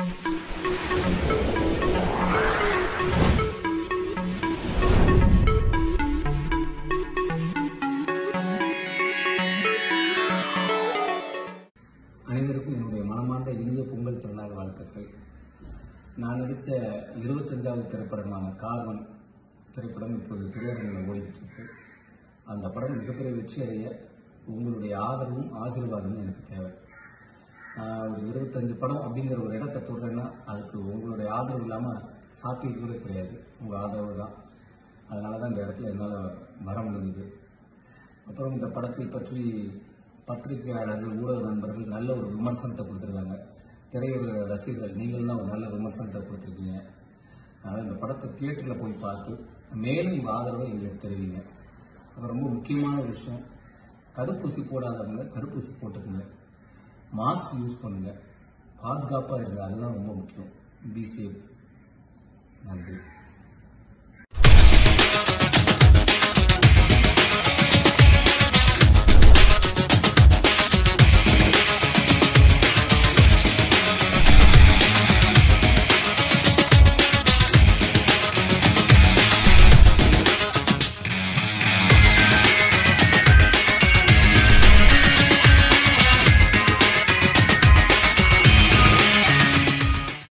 அனைவருக்கும் என்னுடைய மனமார்ந்த இனிய பொங்கல் திருநாள் வாழ்த்துக்கள் நான் நடித்த இருபத்தஞ்சாவது திரைப்படமான கார்வன் திரைப்படம் இப்போது திரையரங்கில் ஓடிக்கிட்டு இருக்கு அந்த படம் மிகப்பெரிய வெற்றி அடைய உங்களுடைய ஆதரவும் ஆசீர்வாதமும் எனக்கு தேவை நான் ஒரு இருபத்தஞ்சு படம் அப்படிங்கிற ஒரு இடத்தை தொடுறேன்னா அதுக்கு உங்களுடைய ஆதரவு இல்லாமல் சாத்தியக்கூட கிடையாது உங்கள் ஆதரவு தான் அதனால தான் இந்த இடத்துல என்னால் வர முடிஞ்சுது அப்புறம் இந்த படத்தை பற்றி பத்திரிகையாளர்கள் ஊடக நண்பர்கள் நல்ல ஒரு விமர்சனத்தை கொடுத்துருக்காங்க திரையுலக ரசிகர்கள் நீங்களும் தான் ஒரு நல்ல விமர்சனத்தை கொடுத்துருக்கீங்க அதனால் இந்த படத்தை தியேட்டரில் போய் பார்த்து மேலும் உங்கள் ஆதரவை எங்களுக்கு தெரிவிங்க அப்புறம் ரொம்ப முக்கியமான விஷயம் தடுப்பூசி போடாதவங்க தடுப்பூசி போட்டுக்குங்க மாஸ்க் யூஸ் பண்ணுங்க பாதுகாப்பாக இருங்க அதுதான் ரொம்ப முக்கியம் பி சேஃப் நன்றி